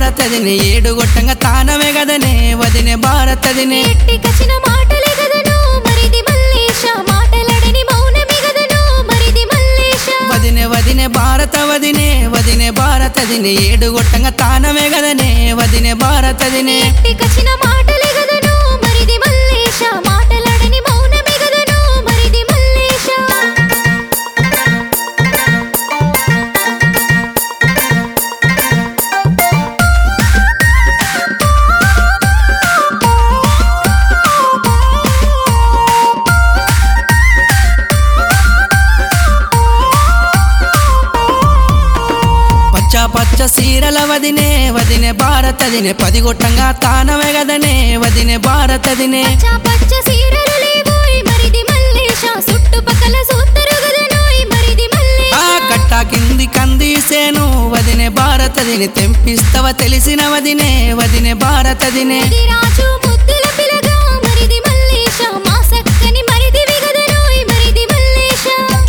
భారతదిని ఏడు గొట్టంగా తానమే గదనే వదినే భారతదిని ఎట్టి కచిన మాటలే గదను మరిది మల్లేశ మాటలడని మౌనమే గదను మరిది మల్లేశ వదినే వదినే భారత వదినే వదినే భారతదిని ఏడు గొట్టంగా తానమే గదనే వదినే భారతదిని ఎట్టి కచిన మాటలే గదను మరిది మల్లేశ మాటలడని మౌనమే గదను మరిది మల్లేశ పచ్చ పచ్చ సీరల వదినే వదినే భారతదినే పది గొట్టంగా తానమే గదనే వదినే భారతదినే పచ్చ పచ్చ సీరలు లేవోయ్ మరిది మల్లేశ చుట్టుపక్కల సూత్తరు గదనోయ్ మరిది మల్లేశ ఆ కట్ట కింది కందీసేను వదినే భారతదిని తెంపిస్తవ తెలిసిన వదినే వదినే భారతదినే ఇది రాజు ముద్దుల పిలగా మరిది మల్లేశ మా సక్కని మరిది విగదనోయ్ మరిది మల్లేశ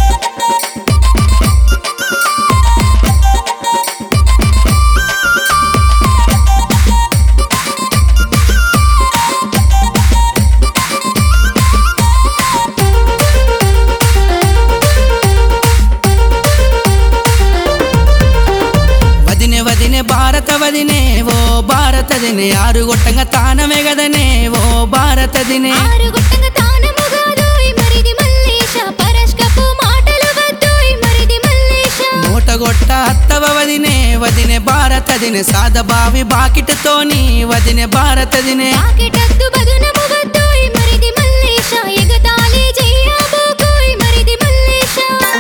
వదినే వదినే భారత వదినే ఓ భారతదినే ఆరు గొట్టంగా తానమే గదనే ఓ భారతదినే ఆరు గుట్టంగ తానము గాదోయ్ మరిది మల్లేశ పరస్కపు మాటలు వద్దోయ్ మరిది మల్లేశ మూట గొట్ట అత్తవ వదినే వదినే భారతదినే సాదబావి బాకిటతోని వదినే భారతదినే రాకెటద్దు బదునము వద్దోయ్ మరిది మల్లేశ ఎగతాళి చెయ్యబోకోయ్ మరిది మల్లేశ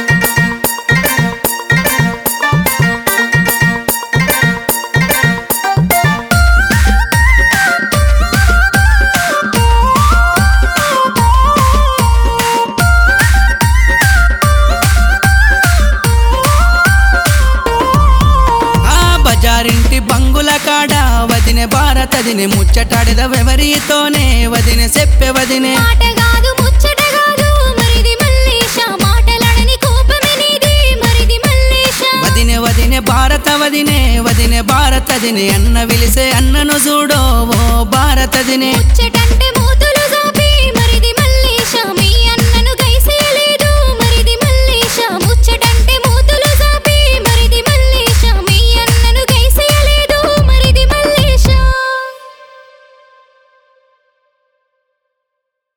ఆ బజారింటి బంగుల కాడ వదినే భారతదినే ముచ్చటాడిద వెవరితోనే వదినే చెప్పే వదినే మాట కాదు ముచ్చట కాదు మరిది మల్లేశ మాటలడని కోపమే నీది మరిది మల్లేశ వదినే వదినే భారత వదినే వదినే భారతదినే అన్న విలిసే అన్నను చూడో ఓ భారతదినే ముచ్చట